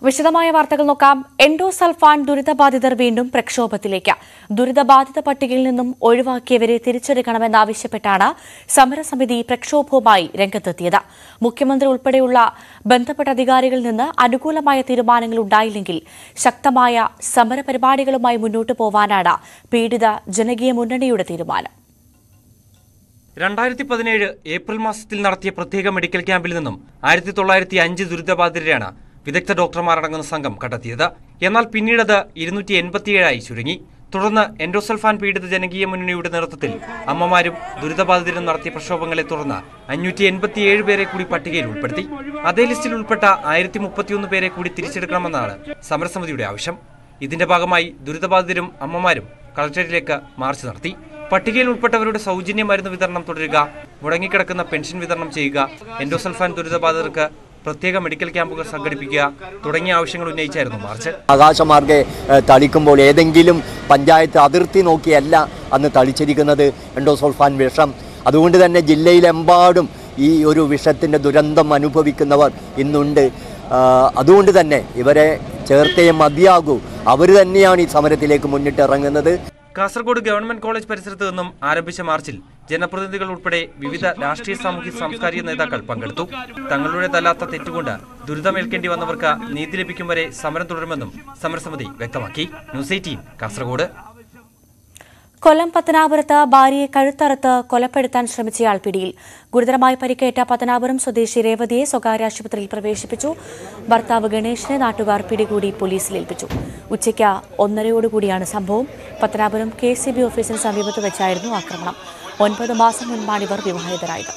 വിശദമായ വാർത്തകൾ നോക്കാം എൻഡോസൾഫാൻ ദുരിതബാധിതർ വീണ്ടും പ്രക്ഷോഭത്തിലേക്ക് ദുരിതബാധിത പട്ടികയിൽ നിന്നും ഒഴിവാക്കിയവരെ തിരിച്ചെടുക്കണമെന്നാവശ്യപ്പെട്ടാണ് സമരസമിതി പ്രക്ഷോഭവുമായി രംഗത്തെത്തിയത് മുഖ്യമന്ത്രി ഉൾപ്പെടെയുള്ള ബന്ധപ്പെട്ട അധികാരികളിൽ നിന്ന് അനുകൂലമായ തീരുമാനങ്ങൾ ഉണ്ടായില്ലെങ്കിൽ ശക്തമായ സമരപരിപാടികളുമായി മുന്നോട്ടു പോവാനാണ് പീഡിത ജനകീയ മുന്നണിയുടെ തീരുമാനം രണ്ടായിരത്തി പതിനേഴ് ഏപ്രിൽ മാസത്തിൽ നടത്തിയ പ്രത്യേക മെഡിക്കൽ ക്യാമ്പിൽ നിന്നും ആയിരത്തി തൊള്ളായിരത്തി അഞ്ച് ദുരിതബാധിതരെയാണ് വിദഗ്ധ ഡോക്ടർമാരടങ്ങുന്ന സംഘം കണ്ടെത്തിയത് എന്നാൽ പിന്നീടത് ഇരുന്നൂറ്റി എൺപത്തിയേഴായി ചുരുങ്ങി തുടർന്ന് എൻഡോസൾഫാൻ പീഡിത ജനകീയ മുന്നണിയുടെ നേതൃത്വത്തിൽ അമ്മമാരും ദുരിതബാധിതരും നടത്തിയ പ്രക്ഷോഭങ്ങളെ തുടർന്ന് അഞ്ഞൂറ്റി എൺപത്തിയേഴ് പേരെ കൂടി പട്ടികയിൽ ഉൾപ്പെടുത്തി അതേ ലിസ്റ്റിൽ ഉൾപ്പെട്ട ആയിരത്തി മുപ്പത്തിയൊന്ന് പേരെ കൂടി തിരിച്ചെടുക്കണമെന്നാണ് സമരസമിതിയുടെ ആവശ്യം ഇതിന്റെ ഭാഗമായി ദുരിതബാധിതരും അമ്മമാരും കളക്ടറേറ്റിലേക്ക് മാർച്ച് നടത്തി പട്ടികയിൽ ഉൾപ്പെട്ടവരുടെ സൗജന്യ മരുന്ന് വിതരണം തുടരുക മുടങ്ങിക്കിടക്കുന്ന പെൻഷൻ വിതരണം ചെയ്യുക എൻഡോസൾഫാൻ ദുരിതബാധിതർക്ക് പ്രത്യേക മെഡിക്കൽ ക്യാമ്പുകൾ സംഘടിപ്പിക്കുക തുടങ്ങിയ ആവശ്യങ്ങൾ ഉന്നയിച്ചായിരുന്നു മാർച്ച് ആകാശമാർഗെ ഏഹ്, തളിക്കുമ്പോൾ ഏതെങ്കിലും പഞ്ചായത്ത് അതിർത്തി നോക്കിയല്ല അന്ന് തളിച്ചിരിക്കുന്നത് എൻഡോസൾഫാൻ വിഷം അതുകൊണ്ട് തന്നെ ജില്ലയിലെമ്പാടും ഈ ഒരു വിഷത്തിൻ്റെ ദുരന്തം അനുഭവിക്കുന്നവർ ഇന്നുണ്ട് ആ, അതുകൊണ്ട് തന്നെ ഇവരെ ചേർത്തേ മതിയാകൂ അവർ തന്നെയാണ് ഈ സമരത്തിലേക്ക് മുന്നിട്ടിറങ്ങുന്നത് കാസർഗോഡ് ഗവൺമെന്റ് കോളേജ് പരിസരത്ത് നിന്നും ആരംഭിച്ച മാർച്ചിൽ ജനപ്രതിനിധികൾ ഉൾപ്പെടെ വിവിധ രാഷ്ട്രീയ സാമൂഹ്യ സാംസ്കാരിക നേതാക്കൾ പങ്കെടുത്തു തങ്ങളുടേതല്ലാത്ത തെറ്റുകൊണ്ട് ദുരിതമേൽക്കേണ്ടി വന്നവർക്ക് നീതി ലഭിക്കും വരെ സമരം തുടരുമെന്നും സമരസമിതി വ്യക്തമാക്കി ന്യൂസ് എയ്റ്റീൻ കാസർഗോഡ് കൊല്ലം പത്തനാപുരത്ത് ഭാര്യയെ കഴുത്തറുത്ത് കൊലപ്പെടുത്താൻ ശ്രമിച്ചയാൾ പിടിയിൽ ഗുരുതരമായി പരിക്കേറ്റ പത്തനാപുരം സ്വദേശി രേവതിയെ സ്വകാര്യ ആശുപത്രിയിൽ പ്രവേശിപ്പിച്ചു ഭർത്താവ് ഗണേഷിനെ നാട്ടുകാർ പിടികൂടി പോലീസിൽ ഏൽപ്പിച്ചു ഉച്ചയ്ക്ക് ഒന്നരയോടുകൂടിയാണ് സംഭവം പത്തനാപുരം കെ സി ബി ഓഫീസിന് സമീപത്ത് വെച്ചായിരുന്നു ആക്രമണം ഒൻപത് മാസം മുൻപാണ് ഇവർ വിവാഹിതരായത്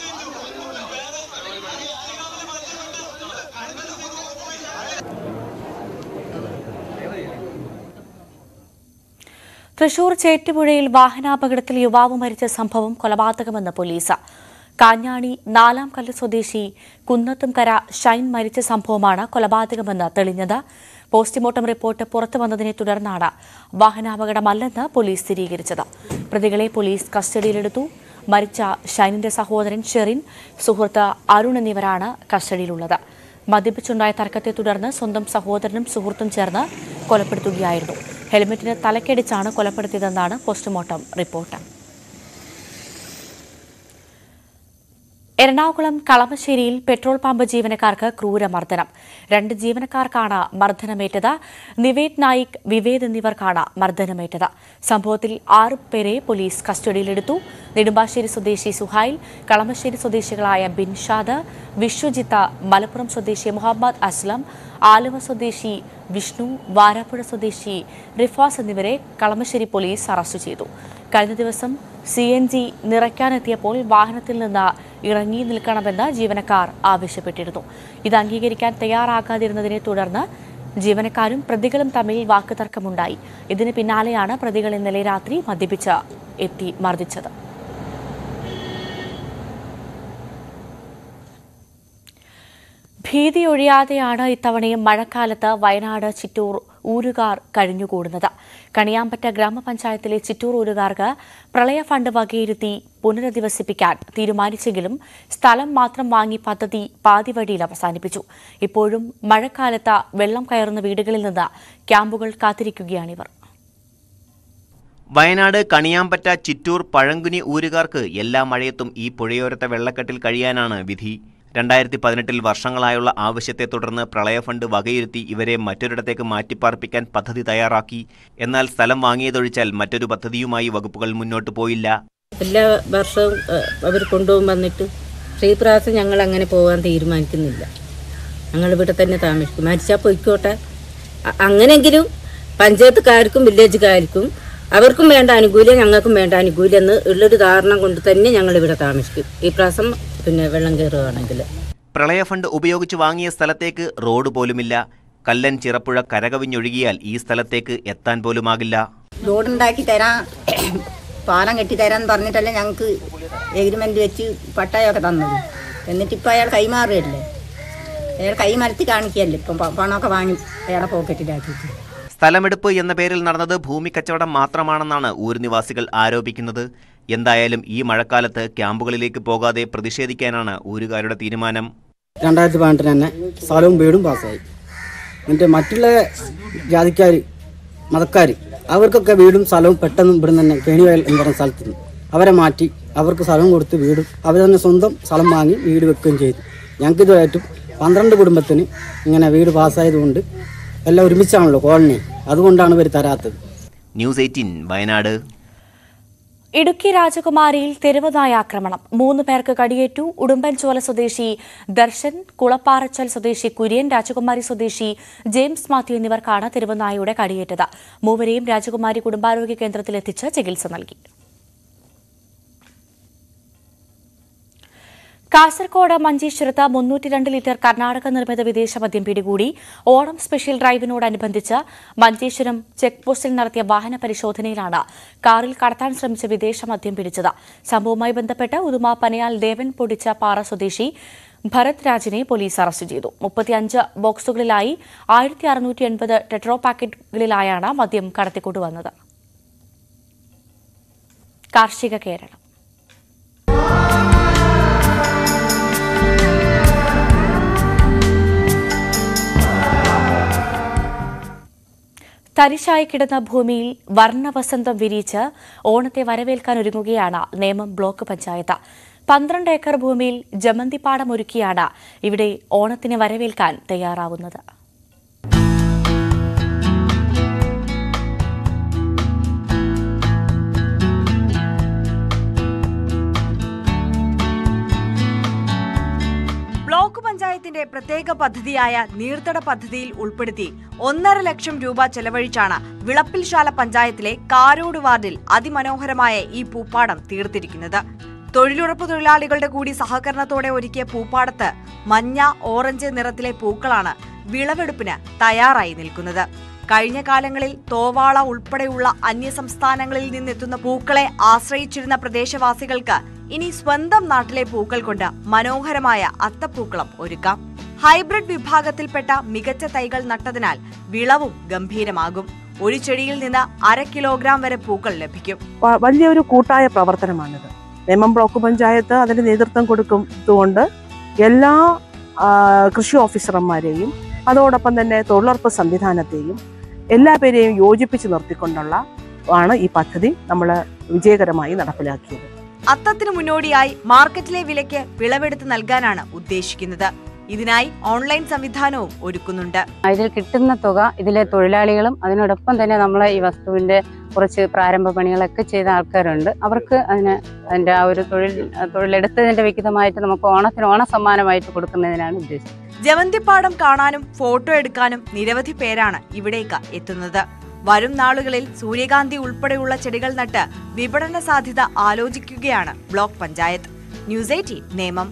തൃശൂർ ചേറ്റുപുഴയിൽ വാഹനാപകടത്തിൽ യുവാവ് മരിച്ച സംഭവം കൊലപാതകമെന്ന് പോലീസ് കാഞ്ഞാണി നാലാം കല്ല് സ്വദേശി കുന്നത്തുംകര ഷൈൻ മരിച്ച സംഭവമാണ് കൊലപാതകമെന്ന് തെളിഞ്ഞത് പോസ്റ്റ്മോർട്ടം റിപ്പോർട്ട് പുറത്തു വന്നതിനെ തുടർന്നാണ് വാഹനാപകടമല്ലെന്ന് പോലീസ് സ്ഥിരീകരിച്ചത് പ്രതികളെ പോലീസ് കസ്റ്റഡിയിലെടുത്തു മരിച്ച ഷൈനിന്റെ സഹോദരൻ ഷെറിൻ സുഹൃത്ത് അരുൺ എന്നിവരാണ് കസ്റ്റഡിയിലുള്ളത് മദ്യപിച്ചുണ്ടായ തർക്കത്തെ തുടർന്ന് സ്വന്തം സഹോദരനും സുഹൃത്തും ചേർന്ന് കൊലപ്പെടുത്തുകയായിരുന്നു ഹെൽമെറ്റിന് തലക്കടിച്ചാണ് കൊലപ്പെടുത്തിയതെന്നാണ് പോസ്റ്റ്മോർട്ടം റിപ്പോർട്ട് എറണാകുളം കളമശ്ശേരിയിൽ പെട്രോൾ പമ്പ് ജീവനക്കാർക്ക് ക്രൂരമർദ്ദനം രണ്ട് ജീവനക്കാർക്കാണ് മർദ്ദനമേറ്റത് നിവേദ് നായിക് വിവേദ് എന്നിവർക്കാണ് മർദ്ദനമേറ്റത് സംഭവത്തിൽ ആറ് പേരെ പോലീസ് കസ്റ്റഡിയിലെടുത്തു നെടുമ്പാശ്ശേരി സ്വദേശി സുഹൈൽ കളമശ്ശേരി സ്വദേശികളായ ബിൻഷാദ് വിശ്വജിത്ത് മലപ്പുറം സ്വദേശി മുഹമ്മദ് അസ്ലം ആലുവ സ്വദേശി വിഷ്ണു വാരാപ്പുഴ സ്വദേശി റിഫാസ് എന്നിവരെ കളമശ്ശേരി പോലീസ് അറസ്റ്റ് ചെയ്തു കഴിഞ്ഞ ദിവസം സി എൻ ജി നിറയ്ക്കാനെത്തിയപ്പോൾ വാഹനത്തിൽ നിന്ന് ഇറങ്ങി നിൽക്കണമെന്ന് ജീവനക്കാർ ആവശ്യപ്പെട്ടിരുന്നു ഇത് അംഗീകരിക്കാൻ തയ്യാറാകാതിരുന്നതിനെ തുടർന്ന് ജീവനക്കാരും പ്രതികളും തമ്മിൽ വാക്കുതർക്കമുണ്ടായി ഇതിന് പിന്നാലെയാണ് പ്രതികൾ ഇന്നലെ രാത്രി മദ്യപിച്ച് എത്തി മർദ്ദിച്ചത് ഭീതിയൊഴിയാതെയാണ് ഇത്തവണയും മഴക്കാലത്ത് വയനാട് ചിറ്റൂർ ഊരുകാർ കഴിഞ്ഞുകൂടുന്നത് കണിയാമ്പറ്റ ഗ്രാമപഞ്ചായത്തിലെ ചിറ്റൂർ ഊരുകാർക്ക് പ്രളയ ഫണ്ട് വകയിരുത്തി പുനരധിവസിപ്പിക്കാൻ തീരുമാനിച്ചെങ്കിലും സ്ഥലം മാത്രം വാങ്ങി പദ്ധതി പാതിവഴിയിൽ അവസാനിപ്പിച്ചു ഇപ്പോഴും മഴക്കാലത്ത് വെള്ളം കയറുന്ന വീടുകളിൽ നിന്ന് ക്യാമ്പുകൾ കാത്തിരിക്കുകയാണിവർ വയനാട് കണിയാമ്പറ്റ ചിറ്റൂർ പഴങ്കുനി ഊരുകാർക്ക് എല്ലാ മഴയത്തും ഈ പുഴയോരത്തെ വെള്ളക്കെട്ടിൽ കഴിയാനാണ് വിധി രണ്ടായിരത്തി പതിനെട്ടിൽ വർഷങ്ങളായുള്ള ആവശ്യത്തെ തുടർന്ന് പ്രളയ ഫണ്ട് വകയിരുത്തി ഇവരെ മറ്റൊരിടത്തേക്ക് മാറ്റിപ്പാർപ്പിക്കാൻ പദ്ധതി തയ്യാറാക്കി എന്നാൽ സ്ഥലം വാങ്ങിയതൊഴിച്ചാൽ മറ്റൊരു പദ്ധതിയുമായി വകുപ്പുകൾ മുന്നോട്ട് പോയില്ല എല്ലാ വർഷവും അവർ കൊണ്ടുപോകും വന്നിട്ട് പക്ഷേ ഈ പ്രാവശ്യം ഞങ്ങൾ അങ്ങനെ പോകാൻ തീരുമാനിക്കുന്നില്ല ഞങ്ങൾ ഇവിടെ തന്നെ താമസിക്കും മരിച്ചാൽ പൊയ്ക്കോട്ടെ അ- അങ്ങനെങ്കിലും പഞ്ചായത്തുകാർക്കും വില്ലേജുകാർക്കും അവർക്കും വേണ്ട ആനുകൂല്യം ഞങ്ങൾക്കും വേണ്ട ആനുകൂല്യം എന്ന് ഉള്ളൊരു ധാരണ കൊണ്ട് തന്നെ ഞങ്ങൾ ഇവിടെ താമസിക്കും ഈ പ്രാവശ്യം പിന്നെ വെള്ളം കയറുകയാണെങ്കിൽ പ്രളയ ഫണ്ട് ഉപയോഗിച്ച് വാങ്ങിയ സ്ഥലത്തേക്ക് റോഡ് പോലുമില്ല കല്ലൻ ചിറപ്പുഴ കരകവിഞ്ഞൊഴുകിയാൽ ഈ സ്ഥലത്തേക്ക് എത്താൻ പോലുമാകില്ല റോഡുണ്ടാക്കി തരാൻ പാലം കെട്ടി തരാന്ന് പറഞ്ഞിട്ടല്ലേ ഞങ്ങൾക്ക് എഗ്രിമെന്റ് വെച്ച് പട്ടയമൊക്കെ തന്നത് എന്നിട്ടിപ്പോൾ അയാൾ കൈമാറുകയല്ലേ അയാൾ കൈ മരത്തി കാണിക്കുകയല്ലേ ഇപ്പം പ- പണമൊക്കെ വാങ്ങി അയാളെ പോക്കറ്റിലാക്കിയിട്ട് സ്ഥലമെടുപ്പ് എന്ന പേരിൽ നടന്നത് ഭൂമി കച്ചവടം മാത്രമാണെന്നാണ് ഊർ നിവാസികൾ ആരോപിക്കുന്നത് എന്തായാലും ഈ മഴക്കാലത്ത് ക്യാമ്പുകളിലേക്ക് പോകാതെ പ്രതിഷേധിക്കാനാണ് ഊരുകാരുടെ തീരുമാനം രണ്ടായിരത്തി പതിനെട്ടിന് തന്നെ സ്ഥലവും വീടും പാസ്സായി എന്നിട്ട് മറ്റുള്ള ജാതിക്കാർ മതക്കാർ അവർക്കൊക്കെ വീടും സ്ഥലവും പെട്ടെന്ന് ഇവിടെ തന്നെ കേണിവയൽ എന്ന് പറയുന്ന സ്ഥലത്ത് നിന്ന് അവരെ മാറ്റി അവർക്ക് സ്ഥലം കൊടുത്ത് വീടും അവർ തന്നെ സ്വന്തം സ്ഥലം വാങ്ങി വീട് വെക്കുകയും ചെയ്തു ഞങ്ങൾക്ക് ഇതുമായിട്ടും പന്ത്രണ്ട് കുടുംബത്തിന് ഇങ്ങനെ വീട് പാസ്സായതുകൊണ്ട് എല്ലാം ഒരുമിച്ചാണല്ലോ കോളനി അതുകൊണ്ടാണ് ഇവർ തരാത്തത് ന്യൂസ് എയ്റ്റീൻ വയനാട് ഇടുക്കി രാജകുമാരിയിൽ തെരുവുനായ ആക്രമണം മൂന്ന് പേർക്ക് കടിയേറ്റു ഉടുമ്പൻചോല സ്വദേശി ദർശൻ കുളപ്പാറച്ചൽ സ്വദേശി കുര്യൻ രാജകുമാരി സ്വദേശി ജെയിംസ് മാത്യു എന്നിവർക്കാണ് തെരുവുനായയുടെ കടിയേറ്റത് മൂവരെയും രാജകുമാരി കുടുംബാരോഗ്യ കേന്ദ്രത്തിൽ എത്തിച്ച് ചികിത്സ നൽകി കാസർകോട് മഞ്ചേശ്വരത്ത് മുന്നൂറ്റി രണ്ട് ലിറ്റർ കർണാടക നിർമ്മിത വിദേശ മദ്യം പിടികൂടി ഓണം സ്പെഷ്യൽ ഡ്രൈവിനോടനുബന്ധിച്ച് മഞ്ചേശ്വരം ചെക്ക് പോസ്റ്റിൽ നടത്തിയ വാഹന പരിശോധനയിലാണ് കാറിൽ കടത്താൻ ശ്രമിച്ച വിദേശ മദ്യം പിടിച്ചത് സംഭവവുമായി ബന്ധപ്പെട്ട് ഉദുമ പനയാൽ ദേവൻ പൊടിച്ച പാറ സ്വദേശി ഭരത് രാജിനെ പോലീസ് അറസ്റ്റ് ചെയ്തു മുപ്പത്തിയഞ്ച് ബോക്സുകളിലായി ആയിരത്തി അറുന്നൂറ്റി എൺപത് ടെട്രോ പാക്കറ്റുകളിലായാണ് മദ്യം കടത്തിക്കൊണ്ടുവന്നത് കാർഷിക കേരളം തരിശായി കിടന്ന ഭൂമിയിൽ വർണ്ണവസന്തം വിരിച്ച് ഓണത്തെ വരവേൽക്കാൻ ഒരുങ്ങുകയാണ് നേമം ബ്ലോക്ക് പഞ്ചായത്ത് പന്ത്രണ്ട് ഏക്കർ ഭൂമിയിൽ ജമന്തിപ്പാടം ഒരുക്കിയാണ് ഇവിടെ ഓണത്തിനെ വരവേൽക്കാൻ തയ്യാറാവുന്നത് ബ്ലോക്ക് പഞ്ചായത്തിന്റെ പ്രത്യേക പദ്ധതിയായ നീർത്തട പദ്ധതിയിൽ ഉൾപ്പെടുത്തി ഒന്നര ലക്ഷം രൂപ ചെലവഴിച്ചാണ് വിളപ്പിൽശാല പഞ്ചായത്തിലെ കാരോട് വാർഡിൽ അതിമനോഹരമായ ഈ പൂപ്പാടം തീർത്തിരിക്കുന്നത് തൊഴിലുറപ്പ് തൊഴിലാളികളുടെ കൂടി സഹകരണത്തോടെ ഒരുക്കിയ പൂപ്പാടത്ത് മഞ്ഞ ഓറഞ്ച് നിറത്തിലെ പൂക്കളാണ് വിളവെടുപ്പിന് തയ്യാറായി നിൽക്കുന്നത് കഴിഞ്ഞ കാലങ്ങളിൽ തോവാള ഉൾപ്പെടെയുള്ള അന്യസംസ്ഥാനങ്ങളിൽ നിന്നെത്തുന്ന പൂക്കളെ ആശ്രയിച്ചിരുന്ന പ്രദേശവാസികൾക്ക് ഇനി സ്വന്തം നാട്ടിലെ പൂക്കൾ കൊണ്ട് മനോഹരമായ അത്തപ്പൂക്കളം ഒരുക്കാം ഹൈബ്രിഡ് വിഭാഗത്തിൽപ്പെട്ട മികച്ച തൈകൾ നട്ടതിനാൽ വിളവും ഗംഭീരമാകും ഒരു ചെടിയിൽ നിന്ന് അര കിലോഗ്രാം വരെ പൂക്കൾ ലഭിക്കും വ- വലിയൊരു കൂട്ടായ പ്രവർത്തനമാണിത് നേമം ബ്ലോക്ക് പഞ്ചായത്ത് അതിന് നേതൃത്വം കൊടുക്കുന്നതുകൊണ്ട് എല്ലാ ആ, കൃഷി ഓഫീസർമാരെയും അതോടൊപ്പം തന്നെ തൊഴിലുറപ്പ് സംവിധാനത്തെയും എല്ലാ പേരെയും യോജിപ്പിച്ച് നിർത്തിക്കൊണ്ടുള്ള ആണ് ഈ പദ്ധതി നമ്മൾ വിജയകരമായി നടപ്പിലാക്കിയത് അത്തത്തിന് മുന്നോടിയായി മാർക്കറ്റിലെ വിലയ്ക്ക് വിളവെടുത്ത് നൽകാനാണ് ഉദ്ദേശിക്കുന്നത് ഇതിനായി ഓൺലൈൻ സംവിധാനവും ഒരുക്കുന്നുണ്ട് ഇതിൽ കിട്ടുന്ന തുക ഇതിലെ തൊഴിലാളികളും അതിനോടൊപ്പം തന്നെ നമ്മളെ ഈ വസ്തുവിന്റെ കുറച്ച് പ്രാരംഭ പണികളൊക്കെ ചെയ്ത ആൾക്കാരുണ്ട് അവർക്ക് അതിന് അതിന്റെ ആ ഒരു തൊഴിൽ തൊഴിലെടുത്തതിന്റെ വിഹിതമായിട്ട് നമുക്ക് ഓണത്തിന് ഓണ സമ്മാനമായിട്ട് കൊടുക്കുന്നതിനാണ് ഉദ്ദേശിച്ചത് ജവന്തിപ്പാടം കാണാനും ഫോട്ടോ എടുക്കാനും നിരവധി പേരാണ് ഇവിടേക്ക് എത്തുന്നത് വരും നാളുകളിൽ സൂര്യകാന്തി ഉൾപ്പെടെയുള്ള ചെടികൾ നട്ട് വിപണന സാധ്യത ആലോചിക്കുകയാണ് block panchayat news eighteen Nemam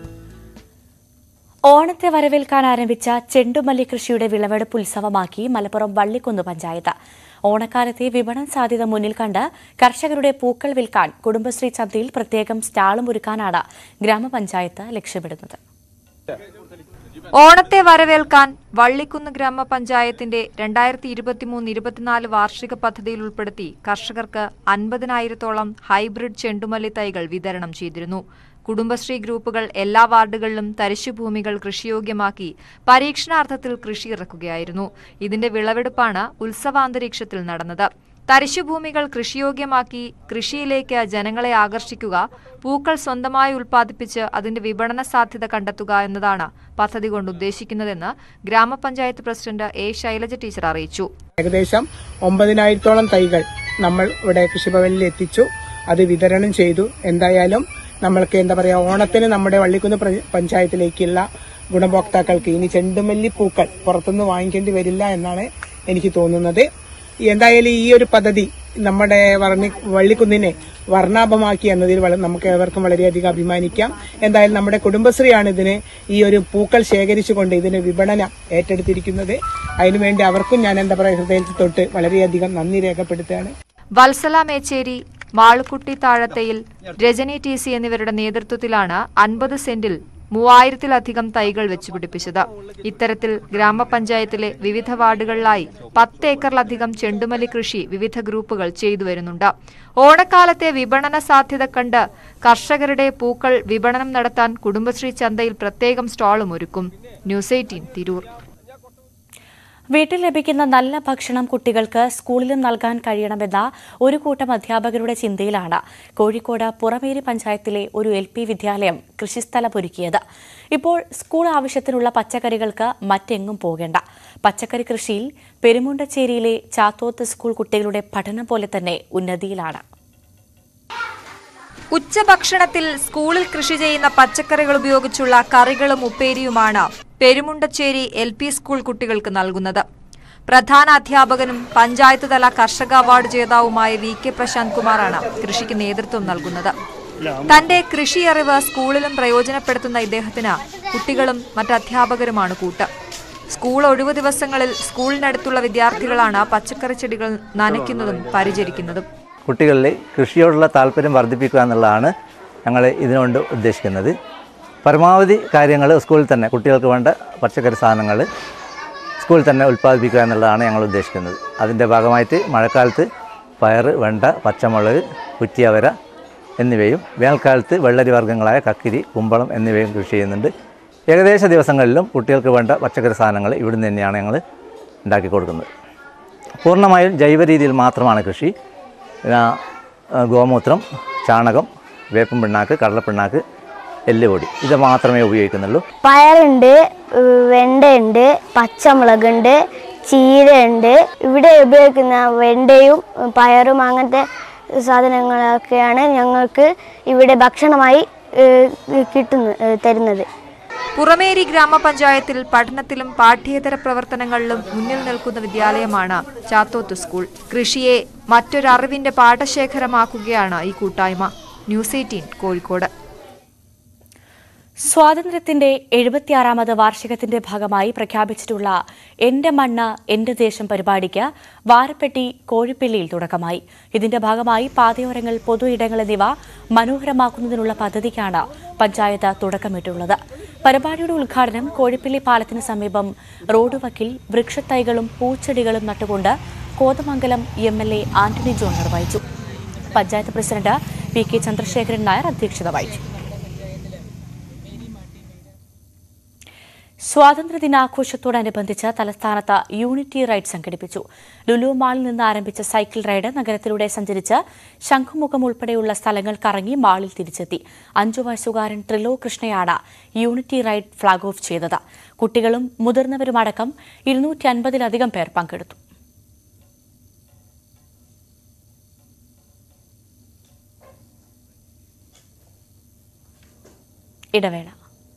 ഓണത്തെ വരവേൽക്കാൻ ആരംഭിച്ച ചെണ്ടുമല്ലി കൃഷിയുടെ വിളവെടുപ്പ് ഉത്സവമാക്കി മലപ്പുറം വള്ളിക്കുന്ന് പഞ്ചായത്ത് ഓണക്കാലത്തെ വിപണന സാധ്യത മുന്നിൽ കണ്ട് കർഷകരുടെ പൂക്കൾ വിൽക്കാൻ കുടുംബശ്രീ ചന്തയിൽ പ്രത്യേകം സ്റ്റാളും ഒരുക്കാനാണ് ഗ്രാമപഞ്ചായത്ത് ലക്ഷ്യമിടുന്നത് ഓണത്തെ വരവേൽക്കാൻ വള്ളിക്കുന്ന് ഗ്രാമപഞ്ചായത്തിന്റെ രണ്ടായിരത്തി ഇരുപത്തിമൂന്ന് ഇരുപത്തിനാല് വാർഷിക പദ്ധതിയിൽ ഉൾപ്പെടുത്തി കർഷകർക്ക് അൻപതിനായിരത്തോളം ഹൈബ്രിഡ് ചെണ്ടുമല്ലി തൈകൾ വിതരണം ചെയ്തിരുന്നു കുടുംബശ്രീ ഗ്രൂപ്പുകൾ എല്ലാ വാർഡുകളിലും തരിശുഭൂമികൾ കൃഷിയോഗ്യമാക്കി പരീക്ഷണാർത്ഥത്തിൽ കൃഷി ഇറക്കുകയായിരുന്നു ഇതിന്റെ വിളവെടുപ്പാണ് ഉത്സവാന്തരീക്ഷത്തിൽ നടന്നത് തരിശുഭൂമികൾ കൃഷിയോഗ്യമാക്കി കൃഷിയിലേക്ക് ജനങ്ങളെ ആകർഷിക്കുക പൂക്കൾ സ്വന്തമായി ഉൽപ്പാദിപ്പിച്ച് അതിന്റെ വിപണന സാധ്യത കണ്ടെത്തുക എന്നതാണ് പദ്ധതി കൊണ്ട് ഉദ്ദേശിക്കുന്നതെന്ന് ഗ്രാമപഞ്ചായത്ത് പ്രസിഡന്റ് എ ശൈലജ ടീച്ചർ അറിയിച്ചു ഏകദേശം ഒമ്പതിനായിരത്തോളം തൈകൾ നമ്മൾ ഇവിടെ കൃഷിഭവനിൽ എത്തിച്ചു അത് വിതരണം ചെയ്തു എന്തായാലും നമ്മൾക്ക് എന്താ പറയുക ഓണത്തിന് നമ്മുടെ വള്ളിക്കുന്ന് പ്ര- പഞ്ചായത്തിലേക്കുള്ള ഗുണഭോക്താക്കൾക്ക് ഇനി ചെണ്ടുമല്ലി പൂക്കൾ പുറത്തുനിന്ന് വാങ്ങിക്കേണ്ടി വരില്ല എന്നാണ് എനിക്ക് തോന്നുന്നത് എന്തായാലും ഈ ഒരു പദ്ധതി നമ്മുടെ വർണ്ണി വള്ളിക്കുന്നിനെ വർണ്ണാഭമാക്കി എന്നതിൽ വള- നമുക്ക് ഏവർക്കും വളരെയധികം അഭിമാനിക്കാം എന്തായാലും നമ്മുടെ കുടുംബശ്രീയാണ് ഇതിന് ഈ ഒരു പൂക്കൾ ശേഖരിച്ചുകൊണ്ട് ഇതിന് വിപണനം ഏറ്റെടുത്തിരിക്കുന്നത് അതിനുവേണ്ടി അവർക്കും ഞാൻ എന്താ പറയുക ഹൃദയത്തിൽ തൊട്ട് വളരെയധികം നന്ദി രേഖപ്പെടുത്തുകയാണ് വത്സല മേച്ചേരി മാളുക്കുട്ടി താഴത്തയിൽ രജനി ടി സി എന്നിവരുടെ നേതൃത്വത്തിലാണ് അൻപത് സെന്റിൽ മൂവായിരത്തിലധികം തൈകൾ വെച്ചുപിടിപ്പിച്ചത് ഇത്തരത്തിൽ ഗ്രാമപഞ്ചായത്തിലെ വിവിധ വാർഡുകളിലായി പത്ത് ഏക്കറിലധികം ചെണ്ടുമല്ലി കൃഷി വിവിധ ഗ്രൂപ്പുകൾ ചെയ്തു വരുന്നുണ്ട് ഓണക്കാലത്തെ വിപണന സാധ്യത കണ്ട് കർഷകരുടെ പൂക്കൾ വിപണനം നടത്താൻ കുടുംബശ്രീ ചന്തയിൽ പ്രത്യേകം സ്റ്റാളും ഒരുക്കും ന്യൂസ് എയ്റ്റീൻ തിരൂർ വീട്ടിൽ ലഭിക്കുന്ന നല്ല ഭക്ഷണം കുട്ടികൾക്ക് സ്കൂളിലും നൽകാൻ കഴിയണമെന്ന ഒരു കൂട്ടം അധ്യാപകരുടെ ചിന്തയിലാണ് കോഴിക്കോട് പുറമേരി പഞ്ചായത്തിലെ ഒരു എൽ പി വിദ്യാലയം കൃഷിസ്ഥലമൊരുക്കിയത് ഇപ്പോൾ സ്കൂൾ ആവശ്യത്തിനുള്ള പച്ചക്കറികൾക്ക് മറ്റെങ്ങും പോകേണ്ട പച്ചക്കറി കൃഷിയിൽ പെരുമുണ്ടച്ചേരിയിലെ ചാത്തോത്ത് സ്കൂൾ കുട്ടികളുടെ പഠനം പോലെ തന്നെ ഉന്നതിയിലാണ് ഉച്ചഭക്ഷണത്തിൽ സ്കൂളിൽ കൃഷി ചെയ്യുന്ന പച്ചക്കറികൾ ഉപയോഗിച്ചുള്ള കറികളും ഉപ്പേരിയുമാണ് പെരുമുണ്ടച്ചേരി എൽ പി സ്കൂൾ കുട്ടികൾക്ക് നൽകുന്നത് പ്രധാന അധ്യാപകനും പഞ്ചായത്ത് തല കർഷക അവാർഡ് ജേതാവുമായ വി കെ പ്രശാന്ത് കുമാറാണ് കൃഷിക്ക് നേതൃത്വം നൽകുന്നത് തന്റെ കൃഷി അറിവ് സ്കൂളിലും പ്രയോജനപ്പെടുത്തുന്ന ഇദ്ദേഹത്തിന് കുട്ടികളും മറ്റ് അധ്യാപകരുമാണ് കൂട്ട് സ്കൂൾ ഒഴിവു ദിവസങ്ങളിൽ സ്കൂളിനടുത്തുള്ള വിദ്യാർത്ഥികളാണ് പച്ചക്കറി ചെടികൾ നനയ്ക്കുന്നതും പരിചരിക്കുന്നതും കുട്ടികളിൽ കൃഷിയോടുള്ള താല്പര്യം വർദ്ധിപ്പിക്കുക എന്നുള്ളതാണ് ഞങ്ങൾ ഇതിനുകൊണ്ട് ഉദ്ദേശിക്കുന്നത് പരമാവധി കാര്യങ്ങൾ സ്കൂളിൽ തന്നെ കുട്ടികൾക്ക് വേണ്ട പച്ചക്കറി സാധനങ്ങൾ സ്കൂളിൽ തന്നെ ഉൽപ്പാദിപ്പിക്കുക എന്നുള്ളതാണ് ഞങ്ങൾ ഉദ്ദേശിക്കുന്നത് അതിൻ്റെ ഭാഗമായിട്ട് മഴക്കാലത്ത് പയർ വെണ്ട പച്ചമുളക് കുറ്റിയവര എന്നിവയും വേനൽക്കാലത്ത് വെള്ളരി വർഗ്ഗങ്ങളായ കക്കിരി കുമ്പളം എന്നിവയും കൃഷി ചെയ്യുന്നുണ്ട് ഏകദേശ ദിവസങ്ങളിലും കുട്ടികൾക്ക് വേണ്ട പച്ചക്കറി സാധനങ്ങൾ ഇവിടുന്ന് തന്നെയാണ് ഞങ്ങൾ ഉണ്ടാക്കി കൊടുക്കുന്നത് പൂർണ്ണമായും ജൈവ രീതിയിൽ മാത്രമാണ് കൃഷി പിന്നെ ആ, ഗോമൂത്രം ചാണകം വേപ്പൻ പിണ്ണാക്ക് കടലപ്പിണ്ണാക്ക് എല്ലുപൊടി ഇത് മാത്രമേ ഉപയോഗിക്കുന്നുള്ളൂ പയറുണ്ട് ഏഹ് വെണ്ടയുണ്ട് പച്ചമുളകുണ്ട് ചീരയുണ്ട് ഇവിടെ ഉപയോഗിക്കുന്ന വെണ്ടയും ഏഹ് പയറും അങ്ങനത്തെ സാധനങ്ങളൊക്കെയാണ് ഞങ്ങൾക്ക് ഇവിടെ ഭക്ഷണമായി ഏഹ് കിട്ടുന്ന ഏഹ് തരുന്നത് പുറമേരി ഗ്രാമപഞ്ചായത്തിൽ പഠനത്തിലും പാഠ്യേതര പ്രവർത്തനങ്ങളിലും മുന്നിൽ നിൽക്കുന്ന വിദ്യാലയമാണ് ചാത്തോത്ത് സ്കൂൾ കൃഷിയെ മറ്റൊരറിവിന്റെ പാഠശേഖരമാക്കുകയാണ് ഈ കൂട്ടായ്മ ന്യൂസ് എയ്റ്റീൻ കോഴിക്കോട് സ്വാതന്ത്ര്യത്തിന്റെ എഴുപത്തിയാറാമത് വാർഷികത്തിന്റെ ഭാഗമായി പ്രഖ്യാപിച്ചിട്ടുള്ള എന്റെ മണ്ണ് എന്റെ ദേശം പരിപാടിക്ക് വാരപ്പെട്ടി കോഴിപ്പള്ളിയിൽ തുടക്കമായി ഇതിന്റെ ഭാഗമായി പാതയോരങ്ങൾ പൊതു ഇടങ്ങൾ എന്നിവ മനോഹരമാക്കുന്നതിനുള്ള പദ്ധതിക്കാണ് പഞ്ചായത്ത് തുടക്കമിട്ടുള്ളത് പരിപാടിയുടെ ഉദ്ഘാടനം കോഴിപ്പള്ളി പാലത്തിന് സമീപം റോഡ് വക്കിൽ വൃക്ഷത്തൈകളും പൂച്ചെടികളും നട്ടുകൊണ്ട് Kothamangalam M L A Antony John നിർവഹിച്ചു panchayat president P K Chandrasekharan Nair അധ്യക്ഷത വഹിച്ചു സ്വാതന്ത്ര്യദിനാഘോഷത്തോടനുബന്ധിച്ച് തലസ്ഥാനത്ത് യൂണിറ്റി റൈഡ് സംഘടിപ്പിച്ചു ലുലു മാളിൽ നിന്ന് ആരംഭിച്ച സൈക്കിൾ റൈഡ് നഗരത്തിലൂടെ സഞ്ചരിച്ച് ശംഖുമുഖം ഉൾപ്പെടെയുള്ള സ്ഥലങ്ങൾ കറങ്ങി മാളിൽ തിരിച്ചെത്തി അഞ്ചു വയസ്സുകാരൻ ത്രിലോ കൃഷ്ണയാണ് യൂണിറ്റി റൈഡ് ഫ്ളാഗ് ഓഫ് ചെയ്തത് കുട്ടികളും മുതിർന്നവരുമടക്കം ഇരുന്നൂറ്റി അൻപതിലധികം പേർ പങ്കെടുത്തു ഇടവേള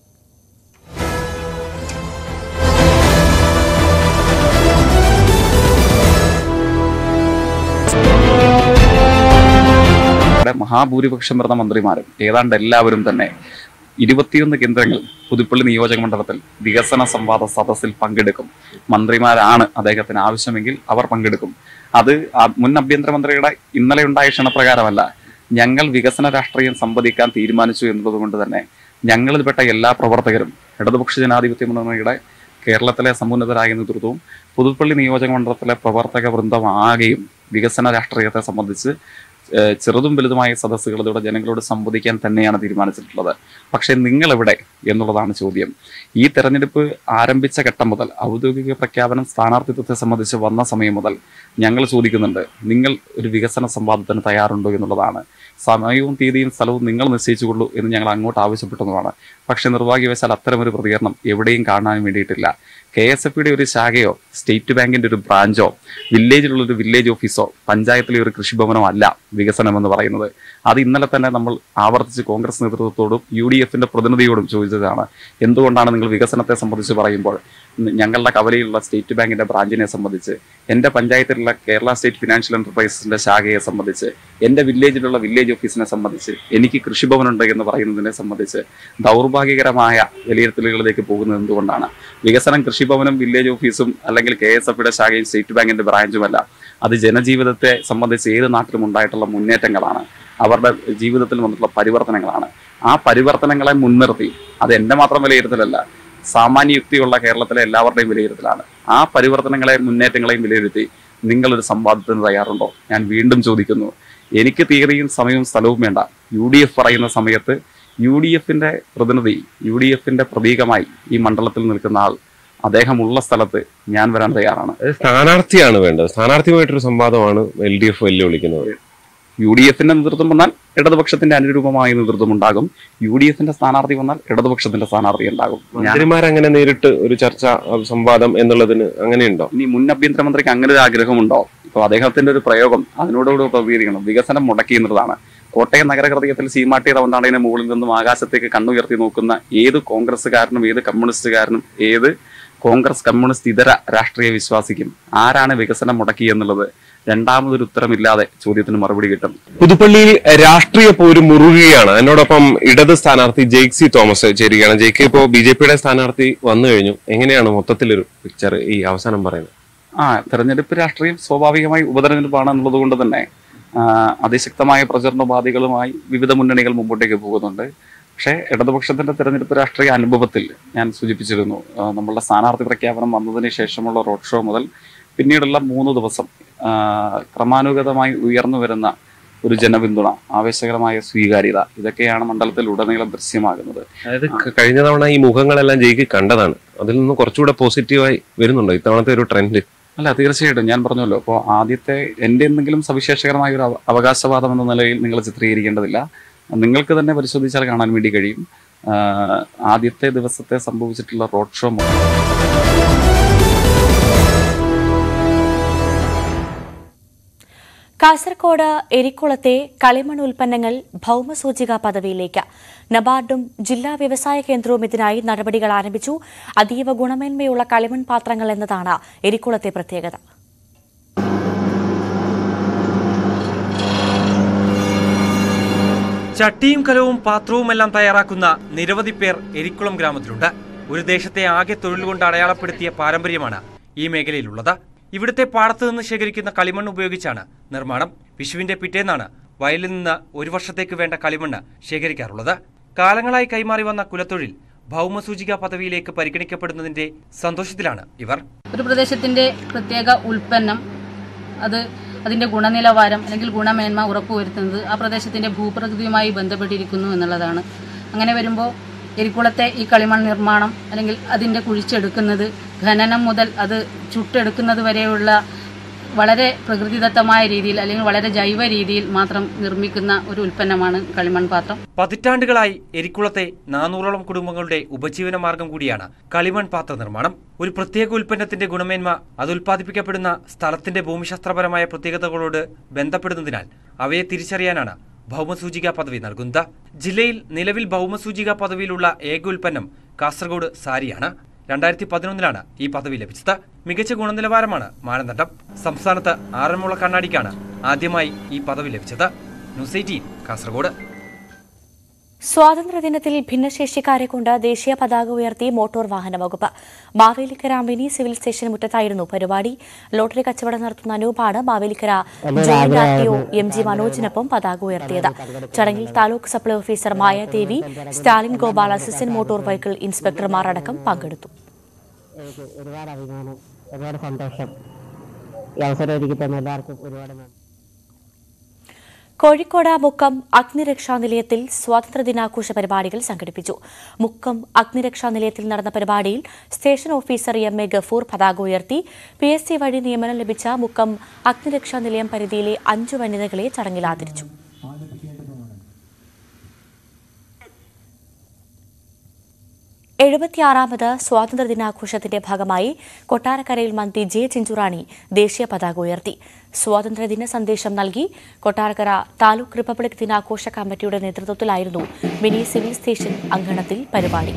ഇവിടെ മഹാഭൂരിപക്ഷം വരുന്ന മന്ത്രിമാരും ഏതാണ്ട് എല്ലാവരും തന്നെ ഇരുപത്തിയൊന്ന് കേന്ദ്രങ്ങൾ പുതുപ്പള്ളി നിയോജക മണ്ഡലത്തിൽ വികസന സംവാദ സദസ്സിൽ പങ്കെടുക്കും മന്ത്രിമാരാണ് അദ്ദേഹത്തിന് ആവശ്യമെങ്കിൽ അവർ പങ്കെടുക്കും അത് ആ മുൻ ആഭ്യന്തരമന്ത്രിയുടെ ഇന്നലെ ഉണ്ടായ ക്ഷണപ്രകാരമല്ല ഞങ്ങൾ വികസന രാഷ്ട്രീയം സംവദിക്കാൻ തീരുമാനിച്ചു എന്നതുകൊണ്ട് തന്നെ ഞങ്ങളിൽപ്പെട്ട എല്ലാ പ്രവർത്തകരും ഇടതുപക്ഷ ജനാധിപത്യ മുന്നണിയുടെ കേരളത്തിലെ സമുന്നതരായ നേതൃത്വവും പുതുപ്പള്ളി നിയോജക മണ്ഡലത്തിലെ പ്രവർത്തക വൃന്ദം ആകെയും വികസന രാഷ്ട്രീയത്തെ സംബന്ധിച്ച് ഏഹ് ചെറുതും വലുതുമായ സദസ്സുകളിലൂടെ ജനങ്ങളോട് സംവദിക്കാൻ തന്നെയാണ് തീരുമാനിച്ചിട്ടുള്ളത് പക്ഷേ നിങ്ങൾ എവിടെ എന്നുള്ളതാണ് ചോദ്യം ഈ തെരഞ്ഞെടുപ്പ് ആരംഭിച്ച ഘട്ടം മുതൽ ഔദ്യോഗിക പ്രഖ്യാപനം സ്ഥാനാർത്ഥിത്വത്തെ സംബന്ധിച്ച് വന്ന സമയം മുതൽ ഞങ്ങൾ ചോദിക്കുന്നുണ്ട് നിങ്ങൾ ഒരു വികസന സംവാദത്തിന് തയ്യാറുണ്ടോ എന്നുള്ളതാണ് സമയവും തീയതിയും സ്ഥലവും നിങ്ങൾ നിശ്ചയിച്ചുകൊള്ളൂ എന്ന് ഞങ്ങൾ അങ്ങോട്ട് ആവശ്യപ്പെട്ടതുമാണ് പക്ഷേ നിർഭാഗ്യവശാൽ അത്തരമൊരു പ്രതികരണം എവിടെയും കാണാൻ വേണ്ടിയിട്ടില്ല കെ എസ് എഫ് ഒരു ശാഖയോ സ്റ്റേറ്റ് ബാങ്കിന്റെ ഒരു ബ്രാഞ്ചോ വില്ലേജിലുള്ള ഒരു വില്ലേജ് ഓഫീസോ പഞ്ചായത്തിലെ ഒരു കൃഷിഭവനോ അല്ല വികസനം എന്ന് പറയുന്നത് അത് ഇന്നലെ തന്നെ നമ്മൾ ആവർത്തിച്ച് കോൺഗ്രസ് നേതൃത്വത്തോടും യു ഡി എഫിന്റെ പ്രതിനിധിയോടും ചോദിച്ചതാണ് എന്തുകൊണ്ടാണ് നിങ്ങൾ വികസനത്തെ സംബന്ധിച്ച് പറയുമ്പോൾ ന- ഞങ്ങളുടെ കവലയിലുള്ള സ്റ്റേറ്റ് ബാങ്കിന്റെ ബ്രാഞ്ചിനെ സംബന്ധിച്ച് എൻ്റെ പഞ്ചായത്തിലുള്ള കേരള സ്റ്റേറ്റ് ഫിനാൻഷ്യൽ എന്റർപ്രൈസസിന്റെ ശാഖയെ സംബന്ധിച്ച് എൻ്റെ വില്ലേജിലുള്ള വില്ലേജ് ഓഫീസിനെ സംബന്ധിച്ച് എനിക്ക് കൃഷിഭവനുണ്ട് എന്ന് പറയുന്നതിനെ സംബന്ധിച്ച് ദൗർഭാഗ്യകരമായ വിലയിരുത്തലുകളിലേക്ക് പോകുന്നത് എന്തുകൊണ്ടാണ് വികസനം കൃഷിഭവനും വില്ലേജ് ഓഫീസും അല്ലെങ്കിൽ കെ എസ് എഫിയുടെ ശാഖയും സ്റ്റേറ്റ് ബാങ്കിന്റെ ബ്രാഞ്ചുമല്ല അത് ജനജീവിതത്തെ സംബന്ധിച്ച് ഏത് നാട്ടിലും ഉണ്ടായിട്ടുള്ള മുന്നേറ്റങ്ങളാണ് അവരുടെ ജീവിതത്തിൽ വന്നിട്ടുള്ള പരിവർത്തനങ്ങളാണ് ആ പരിവർത്തനങ്ങളെ മുൻനിർത്തി അത് എൻ്റെ മാത്രം വിലയിരുത്തലല്ല സാമാന്യ യുക്തിയുള്ള കേരളത്തിലെ എല്ലാവരുടെയും വിലയിരുത്തലാണ് ആ പരിവർത്തനങ്ങളെയും മുന്നേറ്റങ്ങളെയും വിലയിരുത്തി നിങ്ങളൊരു സംവാദത്തിന് തയ്യാറുണ്ടോ ഞാൻ വീണ്ടും ചോദിക്കുന്നു എനിക്ക് തീയതിയും സമയവും സ്ഥലവും വേണ്ട യു ഡി എഫ് പറയുന്ന സമയത്ത് യു ഡി എഫിന്റെ പ്രതിനിധി യു ഡി എഫിന്റെ പ്രതീകമായി ഈ മണ്ഡലത്തിൽ നിൽക്കുന്ന ആൾ അദ്ദേഹമുള്ള സ്ഥലത്ത് ഞാൻ വരാൻ തയ്യാറാണ് സ്ഥാനാർത്ഥിയാണ് വേണ്ടത് സ്ഥാനാർത്ഥിയുമായിട്ടൊരു സംവാദമാണ് എൽ ഡി എഫ് വെല്ലുവിളിക്കുന്നത് യു ഡി എഫിന്റെ നേതൃത്വം വന്നാൽ ഇടതുപക്ഷത്തിന്റെ അനുരൂപമായ നേതൃത്വം ഉണ്ടാകും യു ഡി എഫിന്റെ സ്ഥാനാർത്ഥി വന്നാൽ ഇടതുപക്ഷത്തിന്റെ സ്ഥാനാർത്ഥി ഉണ്ടാകും ഞാൻ- മന്ത്രിമാരങ്ങനെ നേരിട്ട് ഒരു ചർച്ച അഹ് സംവാദം എന്നുള്ളതിന് അങ്ങനെയുണ്ടോ ഇനി മുൻ ആഭ്യന്തരമന്ത്രിക്ക് അങ്ങനെ ഒരു ആഗ്രഹമുണ്ടോ ഇപ്പൊ അദ്ദേഹത്തിന്റെ ഒരു പ്രയോഗം അതിനോടുകൂടി പ്രതികരിക്കണം വികസനം മുടക്കി എന്നുള്ളതാണ് കോട്ടയം നഗരഹൃദയത്തിൽ സീമാട്ടി റവന്താണിനെ മുകളിൽ നിന്നും ആകാശത്തേക്ക് കണ്ണുയർത്തി നോക്കുന്ന ഏത് കോൺഗ്രസ്സുകാരനും ഏത് കമ്മ്യൂണിസ്റ്റുകാരനും ഏത് കോൺഗ്രസ് കമ്മ്യൂണിസ്റ്റ് ഇതര രാഷ്ട്രീയ വിശ്വാസിക്കും ആരാണ് വികസനം മുടക്കി എന്നുള്ളത് രണ്ടാമതൊരു ഉത്തരമില്ലാതെ ചോദ്യത്തിന് മറുപടി കിട്ടും പുതുപ്പള്ളിയിൽ രാഷ്ട്രീയ പോര് മുറുകുകയാണ് അതിനോടൊപ്പം ഇടത് സ്ഥാനാർത്ഥി ജെയ്ക് സി തോമസ് ചേരുകയാണ് ജെയ്ക്ക് ഇപ്പോ ബി ജെ പിയുടെ സ്ഥാനാർത്ഥി വന്നു കഴിഞ്ഞു എങ്ങനെയാണ് മൊത്തത്തിലൊരു പിക്ചർ ഈ അവസാനം പറയുന്നത് ആ തെരഞ്ഞെടുപ്പ് രാഷ്ട്രീയം സ്വാഭാവികമായി ഉപതെരഞ്ഞെടുപ്പാണ് എന്നുള്ളത് കൊണ്ട് തന്നെ ആ, അതിശക്തമായ പ്രചരണോപാധികളുമായി വിവിധ മുന്നണികൾ മുമ്പോട്ടേക്ക് പോകുന്നുണ്ട് പക്ഷേ ഇടതുപക്ഷത്തിന്റെ തെരഞ്ഞെടുപ്പ് രാഷ്ട്രീയ അനുഭവത്തിൽ ഞാൻ സൂചിപ്പിച്ചിരുന്നു ആ, നമ്മളുടെ സ്ഥാനാർത്ഥി പ്രഖ്യാപനം വന്നതിന് ശേഷമുള്ള റോഡ് ഷോ മുതൽ പിന്നീടുള്ള മൂന്ന് ദിവസം ആ, ക്രമാനുഗതമായി ഉയർന്നു വരുന്ന ഒരു ജനപിന്തുണ ആവേശകരമായ സ്വീകാര്യത ഇതൊക്കെയാണ് മണ്ഡലത്തിൽ ഉടനീളം ദൃശ്യമാകുന്നത് അതായത് ക- കഴിഞ്ഞ തവണ ഈ മുഖങ്ങളെല്ലാം ജയിക്ക് കണ്ടതാണ് അതിൽ നിന്ന് കുറച്ചുകൂടെ പോസിറ്റീവായി വരുന്നുണ്ടോ ഇത്തവണത്തെ ഒരു ട്രെൻഡ് അല്ല തീർച്ചയായിട്ടും ഞാൻ പറഞ്ഞല്ലോ അപ്പോൾ ആദ്യത്തെ എൻ്റെ എന്തെങ്കിലും സവിശേഷകരമായ ഒരു അവ- അവകാശവാദം എന്ന നിലയിൽ നിങ്ങൾ ചിത്രീകരിക്കേണ്ടതില്ല നിങ്ങൾക്ക് തന്നെ പരിശോധിച്ചാൽ കാണാൻ വേണ്ടി കഴിയും ആ, ആദ്യത്തെ ദിവസത്തെ സംഭവിച്ചിട്ടുള്ള റോഡ് ഷോ മൊത്തം കാസർകോട് എരിക്കുളത്തെ കളിമൺ ഉൽപ്പന്നങ്ങൾ ഭൗമസൂചിക പദവിയിലേക്ക് നബാർഡും ജില്ലാ വ്യവസായ കേന്ദ്രവും ഇതിനായി നടപടികൾ ആരംഭിച്ചു അതീവ ഗുണമേന്മയുള്ള കളിമൺ പാത്രങ്ങൾ എന്നതാണ് എരിക്കുളത്തെ പ്രത്യേകത ചട്ടിയും കലവും പാത്രവുമെല്ലാം തയ്യാറാക്കുന്ന നിരവധി പേർ എരിക്കുളം ഗ്രാമത്തിലുണ്ട് ഒരു ദേശത്തെ ആകെ തൊഴിൽ കൊണ്ട് അടയാളപ്പെടുത്തിയ പാരമ്പര്യമാണ് ഈ മേഖലയിലുള്ളത് ഇവിടുത്തെ പാടത്തു നിന്ന് ശേഖരിക്കുന്ന കളിമണ്ണ് ഉപയോഗിച്ചാണ് നിർമ്മാണം വിഷുവിന്റെ പിറ്റേന്നാണ് വയലിൽ നിന്ന് ഒരു വർഷത്തേക്ക് വേണ്ട കളിമണ്ണ് ശേഖരിക്കാറുള്ളത് കാലങ്ങളായി കൈമാറി വന്ന കുലത്തൊഴിൽ ഭൗമസൂചിക പദവിയിലേക്ക് പരിഗണിക്കപ്പെടുന്നതിന്റെ സന്തോഷത്തിലാണ് ഇവർ ഒരു പ്രദേശത്തിൻ്റെ പ്രത്യേക ഉൽപ്പന്നം അത് അതിൻ്റെ ഗുണനിലവാരം അല്ലെങ്കിൽ ഗുണമേന്മ ഉറപ്പുവരുത്തുന്നത് ആ പ്രദേശത്തിൻ്റെ ഭൂപ്രകൃതിയുമായി ബന്ധപ്പെട്ടിരിക്കുന്നു എന്നുള്ളതാണ് അങ്ങനെ വരുമ്പോൾ എരിക്കുളത്തെ ഈ കളിമൺ നിർമ്മാണം അല്ലെങ്കിൽ അതിൻ്റെ കുഴിച്ചെടുക്കുന്നത് ഖനനം മുതൽ അത് ചുട്ടെടുക്കുന്നത് വരെയുള്ള വളരെ പ്രകൃതിദത്തമായ രീതിയിൽ അല്ലെങ്കിൽ വളരെ ജൈവ രീതിയിൽ മാത്രം നിർമ്മിക്കുന്ന ഒരു ഉൽപ്പന്നമാണ് കളിമൺ പാത്രം പതിറ്റാണ്ടുകളായി എരിക്കുളത്തെ നാനൂറോളം കുടുംബങ്ങളുടെ ഉപജീവന മാർഗം കൂടിയാണ് കളിമൺ പാത്ര നിർമ്മാണം ഒരു പ്രത്യേക ഉൽപ്പന്നത്തിന്റെ ഗുണമേന്മ അത് ഉൽപ്പാദിപ്പിക്കപ്പെടുന്ന സ്ഥലത്തിന്റെ ഭൂമിശാസ്ത്രപരമായ പ്രത്യേകതകളോട് ബന്ധപ്പെടുന്നതിനാൽ അവയെ തിരിച്ചറിയാനാണ് ഭൗമസൂചിക പദവി നൽകുന്നത് ജില്ലയിൽ നിലവിൽ ഭൗമസൂചിക പദവിയിലുള്ള ഏക ഉൽപ്പന്നം കാസർഗോഡ് സാരിയാണ് രണ്ടായിരത്തി പതിനൊന്നിലാണ് ഈ പദവി ലഭിച്ചത് മികച്ച ഗുണനിലവാരമാണ് മാനദണ്ഡം സംസ്ഥാനത്ത് ആറന്മുള കണ്ണാടിക്കാണ് ആദ്യമായി ഈ പദവി ലഭിച്ചത് ന്യൂസ് എയ്റ്റീൻ കാസർഗോഡ് സ്വാതന്ത്ര്യദിനത്തിൽ ഭിന്നശേഷിക്കാരെ കൊണ്ട് ദേശീയ പതാക ഉയർത്തി മോട്ടോർ വാഹന വകുപ്പ് മാവേലിക്കര മിനി സിവിൽ സ്റ്റേഷൻ മുറ്റത്തായിരുന്നു പരിപാടി ലോട്ടറി കച്ചവടം നടത്തുന്ന അനൂപാണ് Mavelikkara joint R T O M G മനോജിനൊപ്പം പതാക ഉയർത്തിയത് ചടങ്ങിൽ taluk supply officer Mayadevi Stalin Gopal assistant motor vehicle ഇൻസ്പെക്ടർമാർ അടക്കം പങ്കെടുത്തു എനിക്ക് ഒരുപാട് അഭിമാനം ഒരുപാട് സന്തോഷം ഈ അവസരം ഒരുക്കി തന്ന എല്ലാവർക്കും ഒരുപാട് നന്ദി കോഴിക്കോട് മുക്കം അഗ്നിരക്ഷാ നിലയത്തിൽ സ്വാതന്ത്ര്യദിനാഘോഷ പരിപാടികൾ സംഘടിപ്പിച്ചു മുക്കം അഗ്നിരക്ഷാ നിലയത്തിൽ നടന്ന പരിപാടിയിൽ station officer M A Gafoor പതാക ഉയർത്തി പി എസ് സി വഴി നിയമനം ലഭിച്ച മുക്കം അഗ്നിരക്ഷാ നിലയം പരിധിയിലെ അഞ്ചു വനിതകളെ ചടങ്ങിൽ ആദരിച്ചു എഴുപത്തിയാറാമത് സ്വാതന്ത്ര്യദിനാഘോഷത്തിന്റെ ഭാഗമായി കൊട്ടാരക്കരയിൽ മന്ത്രി ജെ ചിഞ്ചുറാണി ദേശീയ പതാക ഉയർത്തി സ്വാതന്ത്ര്യദിന സന്ദേശം നൽകി കൊട്ടാരക്കര താലൂക്ക് റിപ്പബ്ലിക് ദിനാഘോഷ കമ്മിറ്റിയുടെ നേതൃത്വത്തിലായിരുന്നു മിനി സിവിൽ സ്റ്റേഷൻ അങ്കണത്തിൽ പരിപാടി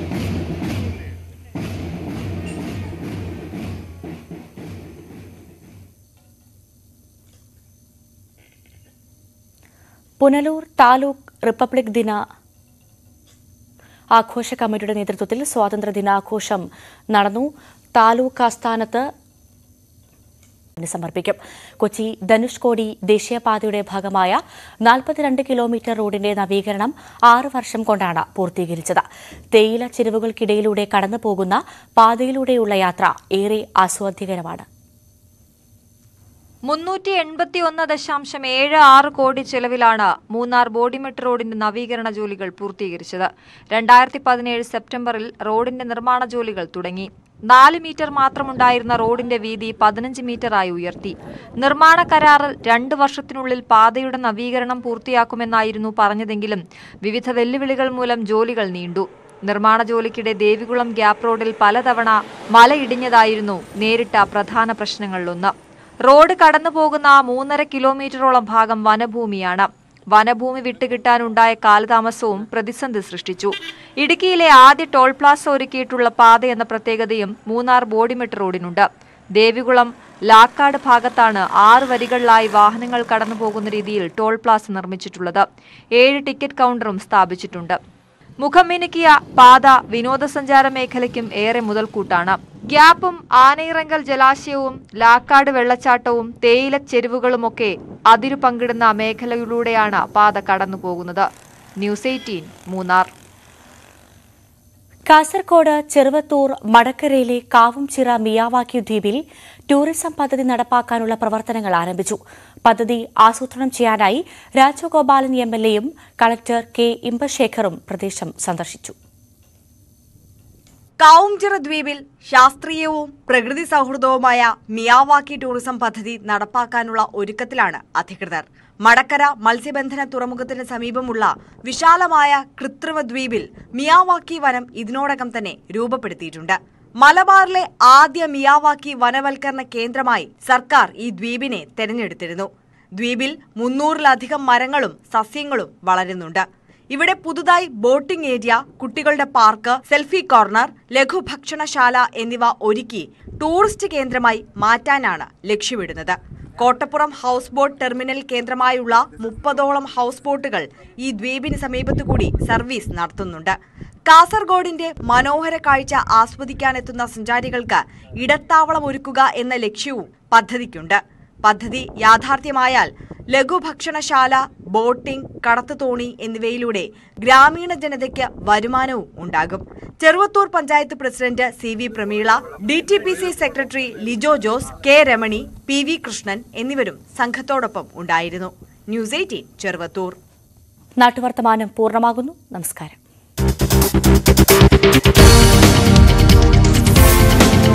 പുനലൂർ താലൂക്ക് റിപ്പബ്ലിക് ദിന ആഘോഷ കമ്മിറ്റിയുടെ നേതൃത്വത്തിൽ സ്വാതന്ത്ര്യ ദിനാഘോഷം നടന്നു താലൂക്ക് ആസ്ഥാനത്ത് സമർപ്പിക്കും കൊച്ചി ധനുഷ്കോടി ദേശീയപാതയുടെ ഭാഗമായ നാൽപ്പത്തിരണ്ട് കിലോമീറ്റർ റോഡിന്റെ നവീകരണം ആറ് വർഷം കൊണ്ടാണ് പൂർത്തീകരിച്ചത് തേയില ചെരുവുകൾക്കിടയിലൂടെ കടന്നു പോകുന്ന പാതയിലൂടെയുള്ള യാത്ര ഏറെ ആസ്വാദ്യകരമാണ് മുന്നൂറ്റി എൺപത്തി ഒന്ന് ദശാംശം ഏഴ് ആറ് കോടി ചെലവിലാണ് മൂന്നാർ ബോഡിമെട്ട് റോഡിന്റെ നവീകരണ ജോലികൾ പൂർത്തീകരിച്ചത് രണ്ടായിരത്തി പതിനേഴ് സെപ്റ്റംബറിൽ റോഡിന്റെ നിർമ്മാണ ജോലികൾ തുടങ്ങി നാല് മീറ്റർ മാത്രമുണ്ടായിരുന്ന റോഡിന്റെ വീതി പതിനഞ്ച് മീറ്ററായി ഉയർത്തി നിർമ്മാണ കരാറിൽ രണ്ട് വർഷത്തിനുള്ളിൽ പാതയുടെ നവീകരണം പൂർത്തിയാക്കുമെന്നായിരുന്നു പറഞ്ഞതെങ്കിലും വിവിധ വെല്ലുവിളികൾ മൂലം ജോലികൾ നീണ്ടു നിർമ്മാണ ജോലിക്കിടെ ദേവികുളം ഗ്യാപ് റോഡിൽ പലതവണ മലയിടിഞ്ഞതായിരുന്നു നേരിട്ട പ്രധാന പ്രശ്നങ്ങളിലൊന്ന് റോഡ് കടന്നുപോകുന്ന മൂന്നര കിലോമീറ്ററോളം ഭാഗം വനഭൂമിയാണ് വനഭൂമി വിട്ടുകിട്ടാനുണ്ടായ കാലതാമസവും പ്രതിസന്ധി സൃഷ്ടിച്ചു ഇടുക്കിയിലെ ആദ്യ ടോൾ പ്ലാസ ഒരുക്കിയിട്ടുള്ള പാത എന്ന പ്രത്യേകതയും മൂന്നാർ ബോഡിമെട്ട് റോഡിനുണ്ട് ദേവികുളം ലാക്കാട് ഭാഗത്താണ് ആറ് വരികളിലായി വാഹനങ്ങൾ കടന്നുപോകുന്ന രീതിയിൽ ടോൾ പ്ലാസ നിർമ്മിച്ചിട്ടുള്ളത് ഏഴ് ടിക്കറ്റ് കൗണ്ടറും സ്ഥാപിച്ചിട്ടുണ്ട് മുഖം മിനുക്കിയ പാത വിനോദസഞ്ചാര മേഖലയ്ക്കും ഏറെ മുതൽക്കൂട്ടാണ് ഗ്യാപ്പും ആനയിറങ്കൽ ജലാശയവും ലാക്കാട് വെള്ളച്ചാട്ടവും തേയില ചെരുവുകളുമൊക്കെ അതിരു പങ്കിടുന്ന മേഖലയിലൂടെയാണ് പാത കടന്നുപോകുന്നത് ന്യൂസ് എയ്റ്റീൻ മൂന്നാർ കാസർകോട് ചെറുവത്തൂർ മടക്കരയിലെ കാവുംചിറ മിയാവാക്കി ദ്വീപിൽ ടൂറിസം പദ്ധതി നടപ്പാക്കാനുള്ള പ്രവർത്തനങ്ങൾ ആരംഭിച്ചു പദ്ധതി ആസൂത്രണം ചെയ്യാനായി രാജഗോപാലൻ എം എൽ എയും കളക്ടർ കെ ഇമ്പശേഖറും പ്രദേശം സന്ദർശിച്ചു കാവുംചിറ ദ്വീപിൽ ശാസ്ത്രീയവും പ്രകൃതി സൗഹൃദവുമായ മിയാവാക്കി ടൂറിസം പദ്ധതി നടപ്പാക്കാനുള്ള ഒരുക്കത്തിലാണ് അധികൃതർ മടക്കര മത്സ്യബന്ധന തുറമുഖത്തിന് സമീപമുള്ള വിശാലമായ കൃത്രിമ ദ്വീപിൽ മിയാവാക്കി വനം ഇതിനോടകം തന്നെ രൂപപ്പെടുത്തിയിട്ടുണ്ട് മലബാറിലെ ആദ്യ മിയാവാക്കി വനവൽക്കരണ കേന്ദ്രമായി സർക്കാർ ഈ ദ്വീപിനെ തെരഞ്ഞെടുത്തിരുന്നു ദ്വീപിൽ മുന്നൂറിലധികം മരങ്ങളും സസ്യങ്ങളും വളരുന്നുണ്ട് ഇവിടെ പുതുതായി ബോട്ടിംഗ് ഏരിയ കുട്ടികളുടെ പാർക്ക് സെൽഫി കോർണർ ലഘുഭക്ഷണശാല എന്നിവ ഒരുക്കി ടൂറിസ്റ്റ് കേന്ദ്രമായി മാറ്റാനാണ് ലക്ഷ്യമിടുന്നത് കോട്ടപ്പുറം ഹൗസ് ബോട്ട് ടെർമിനൽ കേന്ദ്രമായുള്ള മുപ്പതോളം ഹൗസ് ബോട്ടുകൾ ഈ ദ്വീപിന് സമീപത്തു കൂടി സർവീസ് നടത്തുന്നുണ്ട് കാസർഗോഡിന്റെ മനോഹര കാഴ്ച ആസ്വദിക്കാനെത്തുന്ന സഞ്ചാരികൾക്ക് ഇടത്താവളം ഒരുക്കുക എന്ന ലക്ഷ്യവും പദ്ധതിക്കുണ്ട് പദ്ധതി യാഥാർത്ഥ്യമായാൽ ലഘുഭക്ഷണശാല ബോട്ടിംഗ് കടത്തുതോണി എന്നിവയിലൂടെ ഗ്രാമീണ ജനതയ്ക്ക് വരുമാനവും ഉണ്ടാകും Cheruvathur panchayat president C V Prameela D T P C secretary Lijo Jose K Ramani P V Krishnan എന്നിവരും സംഘത്തോടൊപ്പം ഉണ്ടായിരുന്നു ന്യൂസ് എയ്റ്റീൻ ചെറുവത്തൂർ നാട്ടുവർത്തമാനം പൂർണ്ണമാകുന്നു നമസ്കാരം